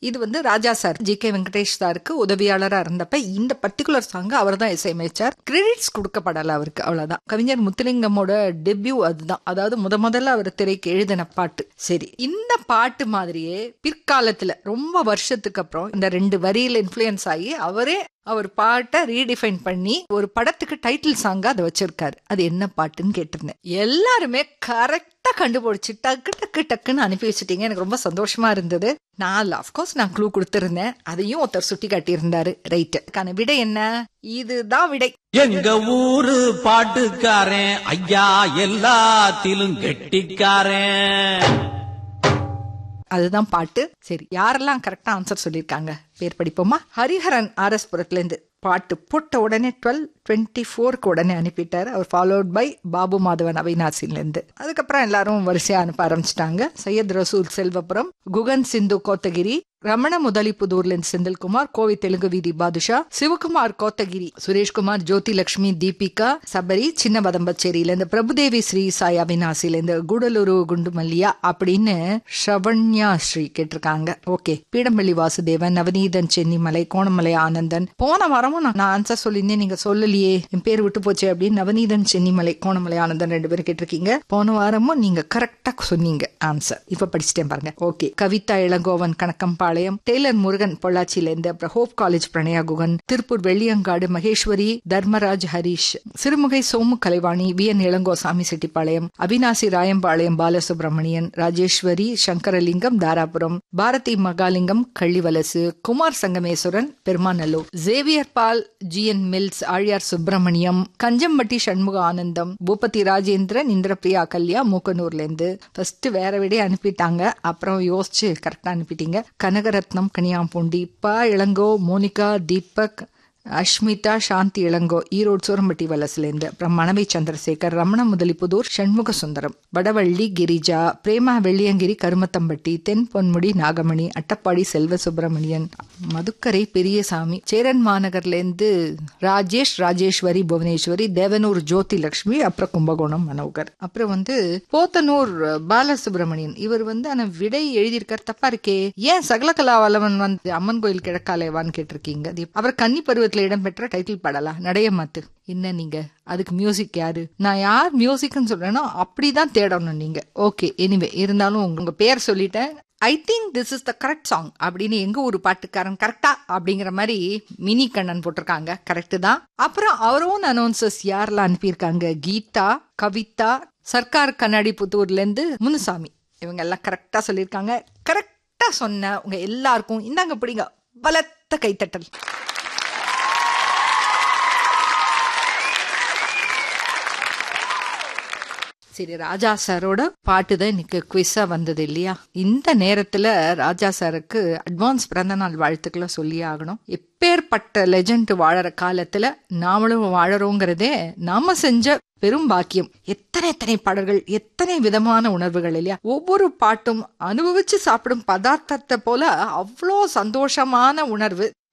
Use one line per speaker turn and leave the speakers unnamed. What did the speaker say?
இது வந்து Raja sir G K Venkatesh சாருக்கு உதவியாளரா இருந்தப்ப இந்த பர்டிகுலர் சாங் அவர் தான் இசையமைச்சார் கிரெடிட்ஸ் கொடுக்கப்படல அவருக்கு அவ்வளவுதான் கவிஞர் முத்துலிங்கமோட டெபியூ அதுதான் அதாவது முத முதல்ல அவர் திரைக்கு எழுதின பாட்டு சரி இந்த பாட்டு மாதிரியே பிற்காலத்துல ரொம்ப வருஷத்துக்கு அப்புறம் இந்த ரெண்டு வரியில இன்ஃபுளுயன்ஸ் ஆகி அவரே அவர் பாட்டை ரீடிஃபைன் பண்ணி ஒரு படத்துக்கு டைட்டில் சாங்கா அதை வச்சிருக்காரு அது என்ன பாட்டுன்னு கேட்டிருந்தேன் எல்லாருமே கரெக்டா கண்டுபிடிச்சு டக்கு டக்கு டக்குன்னு அனுப்பி வச்சுட்டீங்க எனக்கு ரொம்ப சந்தோஷமா இருந்தது நான் அஃப்கோர்ஸ் நான் க்ளூ கொடுத்திருந்தேன் அதையும் ஒருத்தர் சுட்டி காட்டியிருந்தாரு ரைட்டு அதுக்கான விடை என்ன இதுதான் விடை
எங்க ஊரு பாட்டுக்காரன் ஐயா எல்லாத்திலும் கெட்டிக்காரன்
அதுதான் பாட்டு சரி யாரெல்லாம் கரெக்டா ஆன்சர் சொல்லியிருக்காங்க பேர் படிப்போமா ஹரிஹரன் ஆர்எஸ் புரத்துல இருந்து பாட்டு போட்ட உடனே டுவெல் டுவெண்ட்டி ஃபோருக்கு உடனே அனுப்பிட்டாரு அவர் ஃபாலோட் பை பாபு மாதவன் அவினாசில இருந்து அதுக்கப்புறம் எல்லாரும் வரிசையா அனுப்ப ஆரம்பிச்சிட்டாங்க சையத் ரசூல் செல்வபுரம் குகன் சிந்து கோத்தகிரி ரமண முதலிப்புதூர்ல இருந்து செந்தில்குமார் கோவை தெலுங்கு வீதி பாதுஷா சிவகுமார் கோத்தகிரி சுரேஷ்குமார் ஜோதி லட்சுமி தீபிகா சபரி சின்ன பதம்பச்சேரியில இருந்து பிரபுதேவி ஸ்ரீ சாய் அவினாசில இருந்து குடலூரு குண்டு மல்லியா அப்படின்னு ஷவண்யா ஸ்ரீ கேட்டிருக்காங்க ஓகே பீடம்பள்ளி வாசுதேவன் நவநீதன் சென்னிமலை கோணமலை ஆனந்தன் போன வாரமும் நான் ஆன்சர் சொல்லியிருந்தேன் நீங்க சொல்லலையே என் பேர் விட்டு போச்சு அப்படின்னு நவநீதன் சென்னிமலை கோணமலை ஆனந்தன் ரெண்டு பேரும் கேட்டிருக்கீங்க போன வாரமும் நீங்க கரெக்டா சொன்னீங்க ஆன்சர் இப்ப படிச்சுட்டேன் பாருங்க ஓகே கவிதா இளங்கோவன் கணக்கம்பாளையம் டெய்லர் முருகன் பொள்ளாச்சியில இருந்து அப்புறம் hope college Pranaya Guhan Tiruppur Velliyangadu Maheswari Dharmaraj Harish Sirumugai Somu Kalaivani V N Ilango Samy Chettipalayam Avinashi Rayampalayam Balasubramanian Rajeswari Sankaralingam Dharapuram Bharathi Mahalingam Kallivalasu Kumar Sangameswaran Perumanallur Xavier Paul G N mills Aliyar Subramaniam Kanjampatti Shanmuga Anandam Boopathi Rajendran Indirapriya கல்யா மூக்கனூர்ல இருந்து ஃபர்ஸ்ட் வேற விட அனுப்பிட்டாங்க அப்புறம் யோசிச்சு கரெக்டா அனுப்பிட்டீங்க கனகரத்னம் கனியாம்பூண்டி ப இளங்கோ மோனிகா தீபக் அஷ்மிதா சாந்தி இளங்கோ ஈரோடு சூரம்பட்டி வலசுலேருந்து அப்புறம் மணவை சந்திரசேகர் ரமண முதலிப்புதூர் சண்முக சுந்தரம் வடவள்ளி கிரிஜா பிரேமா வெள்ளியங்கிரி கருமத்தம்பட்டி தென் பொன்முடி நாகமணி அட்டப்பாடி செல்வ சுப்பிரமணியன் மதுக்கரை பெரியசாமி சேரன் மாநகர்லேருந்து ராஜேஷ் ராஜேஸ்வரி புவனேஸ்வரி தேவனூர் ஜோதி லட்சுமி அப்புறம் கும்பகோணம் மனோகர் அப்புறம் வந்து போத்தனூர் பாலசுப்ரமணியன் இவர் வந்து ஆனா விடை எழுதியிருக்கார் தப்பா இருக்கே ஏன் சகலகலா வல்லவன் வந்து அம்மன் கோயில் கிழக்காலேவான்னு கேட்டிருக்கீங்க அது அவர் கன்னி பருவத்துல இடம்பெற்ற டைட்டில் பாடலா நடைய மாத்து என்ன நீங்க அதுக்கு மியூசிக் யாரு நான் யார் மியூசிக்னு சொல்றேனோ அப்படிதான் தேடணும் நீங்க ஓகே எனிவே இருந்தாலும் உங்க பேர் சொல்லிட்டேன் I think this is the correct song அப்படின்னு எங்க ஒரு பாட்டுக்காரன் கரெக்டா அப்படிங்கிற மாதிரி மினி கண்ணன் போட்டிருக்காங்க கரெக்ட் தான் அப்புறம் அவரோன் அனௌன்சஸ் யாரெல்லாம் அனுப்பியிருக்காங்க கீதா கவிதா சர்க்கார் கண்ணாடி புத்தூர்ல இருந்து முனுசாமி இவங்க எல்லாம் கரெக்டா சொல்லியிருக்காங்க கரெக்டா சொன்ன உங்க எல்லாருக்கும் இந்தாங்க பிடிங்க பலத்த கைத்தட்டல் சரி ராஜா சாரோட பாட்டு தான் இன்னைக்கு குவிஸா வந்தது இல்லையா இந்த நேரத்துல ராஜா சாருக்கு அட்வான்ஸ் பிறந்த நாள் வாழ்த்துக்களை சொல்லி ஆகணும் எப்பேற்பட்ட லெஜண்ட் வாழற காலத்துல நாமளும் வாழறோங்கிறதே நாம செஞ்ச பெரும் பாக்கியம் எத்தனை எத்தனை பாடல்கள் எத்தனை விதமான உணர்வுகள் இல்லையா ஒவ்வொரு பாட்டும் அனுபவிச்சு சாப்பிடும் பதார்த்தத்தை போல அவ்வளோ சந்தோஷமான உணர்வு